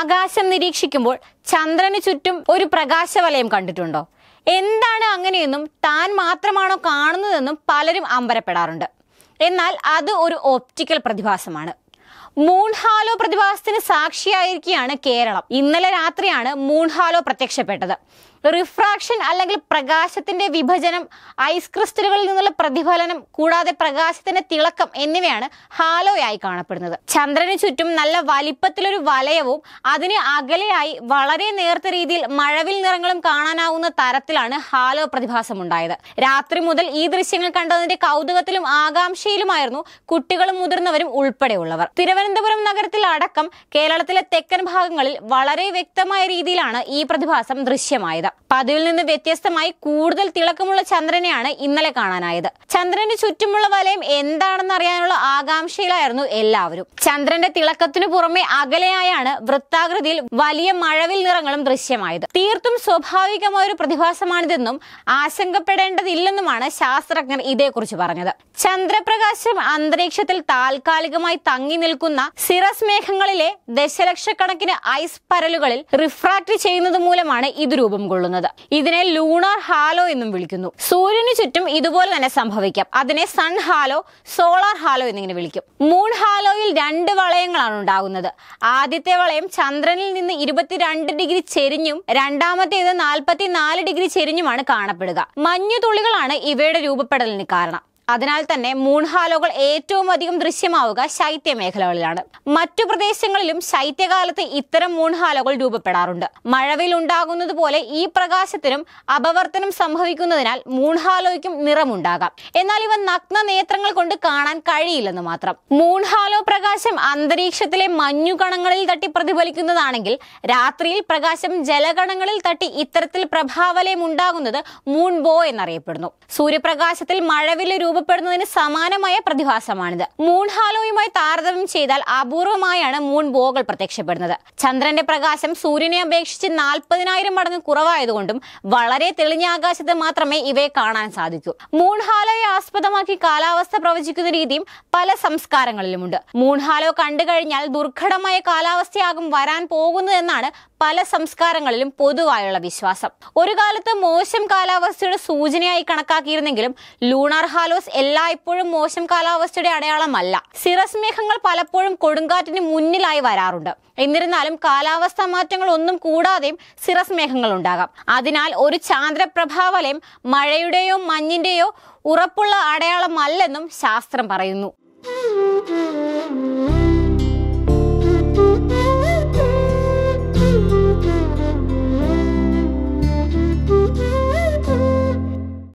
ആകാശം നിരീക്ഷിക്കുമ്പോൾ ചന്ദ്രന് ചുറ്റും ഒരു പ്രകാശവലയം കണ്ടിട്ടുണ്ടോ എന്താണ് അങ്ങനെയെന്നും താൻ മാത്രമാണോ കാണുന്നതെന്നും പലരും അമ്പരപ്പെടാറുണ്ട് എന്നാൽ അത് ഒരു ഓപ്റ്റിക്കൽ പ്രതിഭാസമാണ് മൂൺ ഹാലോ പ്രതിഭാസത്തിന് സാക്ഷിയായിരിക്കുകയാണ് കേരളം ഇന്നലെ രാത്രിയാണ് മൂൺ ഹാലോ പ്രത്യക്ഷപ്പെട്ടത് റിഫ്രാക്ഷൻ അല്ലെങ്കിൽ പ്രകാശത്തിന്റെ വിഭജനം ഐസ് ക്രിസ്റ്റലുകളിൽ നിന്നുള്ള പ്രതിഫലനം കൂടാതെ പ്രകാശത്തിന്റെ തിളക്കം എന്നിവയാണ് ഹാലോയായി കാണപ്പെടുന്നത് ചന്ദ്രന് ചുറ്റും നല്ല വലിപ്പത്തിലൊരു വലയവും അതിന് അകലെയായി വളരെ നേർത്ത രീതിയിൽ മഴവിൽ നിറങ്ങളും കാണാനാവുന്ന തരത്തിലാണ് ഹാലോ പ്രതിഭാസം ഉണ്ടായത് രാത്രി മുതൽ ഈ ദൃശ്യങ്ങൾ കണ്ടതിന്റെ കൗതുകത്തിലും ആകാംക്ഷയിലുമായിരുന്നു കുട്ടികളും മുതിർന്നവരും ഉൾപ്പെടെയുള്ളവർ തിരുവനന്തപുരം നഗരത്തിൽ അടക്കം കേരളത്തിലെ തെക്കൻ ഭാഗങ്ങളിൽ വളരെ വ്യക്തമായ രീതിയിലാണ് ഈ പ്രതിഭാസം ദൃശ്യമായത് പതിവിൽ നിന്ന് വ്യത്യസ്തമായി കൂടുതൽ തിളക്കമുള്ള ചന്ദ്രനെയാണ് ഇന്നലെ കാണാനായത് ചന്ദ്രന് ചുറ്റുമുള്ള വലയം എന്താണെന്ന് അറിയാനുള്ള ആകാംക്ഷയിലായിരുന്നു എല്ലാവരും ചന്ദ്രന്റെ തിളക്കത്തിനു പുറമെ അകലെയായാണ് വൃത്താകൃതിയിൽ വലിയ മഴവിൽ നിറങ്ങളും ദൃശ്യമായത് തീർത്തും സ്വാഭാവികമായ ഒരു പ്രതിഭാസമാണിതെന്നും ആശങ്കപ്പെടേണ്ടതില്ലെന്നുമാണ് ശാസ്ത്രജ്ഞർ ഇതേക്കുറിച്ച് പറഞ്ഞത് ചന്ദ്രപ്രകാശം അന്തരീക്ഷത്തിൽ താൽക്കാലികമായി തങ്ങി നിൽക്കുന്ന സിറസ് മേഘങ്ങളിലെ ദശലക്ഷക്കണക്കിന് ഐസ് പരലുകളിൽ റിഫ്രാക്ട് ചെയ്യുന്നത് മൂലമാണ് ഇത് രൂപം കൊള്ളുന്നത് ഇതിനെ ലൂണാർ ഹാലോ എന്നും വിളിക്കുന്നു സൂര്യന് ചുറ്റും ഇതുപോലെ തന്നെ സംഭവിക്കാം അതിനെ സൺ ഹാലോ സോളാർ ഹാലോ എന്നിങ്ങനെ വിളിക്കും മൂൺ ഹാലോയിൽ രണ്ട് വളയങ്ങളാണ് ഉണ്ടാകുന്നത് ആദ്യത്തെ വളയം ചന്ദ്രനിൽ നിന്ന് ഇരുപത്തിരണ്ട് ഡിഗ്രി ചെരിഞ്ഞും രണ്ടാമത്തേത് നാൽപ്പത്തിനാല് ഡിഗ്രി ചെരിഞ്ഞുമാണ് കാണപ്പെടുക മഞ്ഞുതുള്ളികളാണ് ഇവയുടെ രൂപപ്പെടലിന് കാരണം അതിനാൽ തന്നെ മൂൺഹാലോകൾ ഏറ്റവും അധികം ദൃശ്യമാവുക ശൈത്യ മേഖലകളിലാണ് മറ്റു പ്രദേശങ്ങളിലും ശൈത്യകാലത്ത് ഇത്തരം മൂൺഹാലോകൾ രൂപപ്പെടാറുണ്ട് മഴവിൽ ഉണ്ടാകുന്നത് പോലെ ഈ പ്രകാശത്തിനും അപവർത്തനം സംഭവിക്കുന്നതിനാൽ മൂൺഹാലോയ്ക്കും നിറമുണ്ടാകാം എന്നാൽ ഇവ നഗ്ന നേത്രങ്ങൾ കൊണ്ട് കാണാൻ കഴിയില്ലെന്ന് മാത്രം മൂൺഹാലോ പ്രകാശം അന്തരീക്ഷത്തിലെ മഞ്ഞുകണങ്ങളിൽ തട്ടി പ്രതിഫലിക്കുന്നതാണെങ്കിൽ രാത്രിയിൽ പ്രകാശം ജലകണങ്ങളിൽ തട്ടി ഇത്തരത്തിൽ പ്രഭാവലയം ഉണ്ടാകുന്നത് മൂൺ ബോ എന്നറിയപ്പെടുന്നു സൂര്യപ്രകാശത്തിൽ മഴവില് രൂപപ്പെടുന്നതിന് സമാനമായ പ്രതിഭാസമാണിത് മൂൺ ഹാലോയുമായി താരതമ്യം ചെയ്താൽ അപൂർവമായാണ് മൂൺ ബോകൾ പ്രത്യക്ഷപ്പെടുന്നത് ചന്ദ്രന്റെ പ്രകാശം സൂര്യനെ അപേക്ഷിച്ച് നാൽപ്പതിനായിരം മടങ്ങ് കുറവായതുകൊണ്ടും വളരെ തെളിഞ്ഞ ആകാശത്ത് മാത്രമേ ഇവയെ കാണാൻ സാധിക്കൂ മൂൺ ഹാലോയെ ആസ്പദമാക്കി കാലാവസ്ഥ പ്രവചിക്കുന്ന രീതിയും പല സംസ്കാരങ്ങളിലുമുണ്ട് മൂൺ ഹാലോ കണ്ടു കഴിഞ്ഞാൽ ദുർഘടമായ കാലാവസ്ഥയാകും വരാൻ പോകുന്നതെന്നാണ് പല സംസ്കാരങ്ങളിലും പൊതുവായുള്ള വിശ്വാസം ഒരു കാലത്ത് മോശം കാലാവസ്ഥയുടെ സൂചനയായി കണക്കാക്കിയിരുന്നെങ്കിലും ലൂണാർ ഹാലോസ് എല്ലായ്പ്പോഴും മോശം കാലാവസ്ഥയുടെ അടയാളമല്ല സിറസ് മേഘങ്ങൾ പലപ്പോഴും കൊടുങ്കാറ്റിന് മുന്നിലായി വരാറുണ്ട് എന്നിരുന്നാലും കാലാവസ്ഥാ മാറ്റങ്ങൾ ഒന്നും കൂടാതെയും സിറസ് മേഘങ്ങൾ ഉണ്ടാകാം അതിനാൽ ഒരു ചാന്ദ്രപ്രഭാവലയം മഴയുടെയോ മഞ്ഞിന്റെയോ ഉറപ്പുള്ള അടയാളമല്ലെന്നും ശാസ്ത്രം പറയുന്നു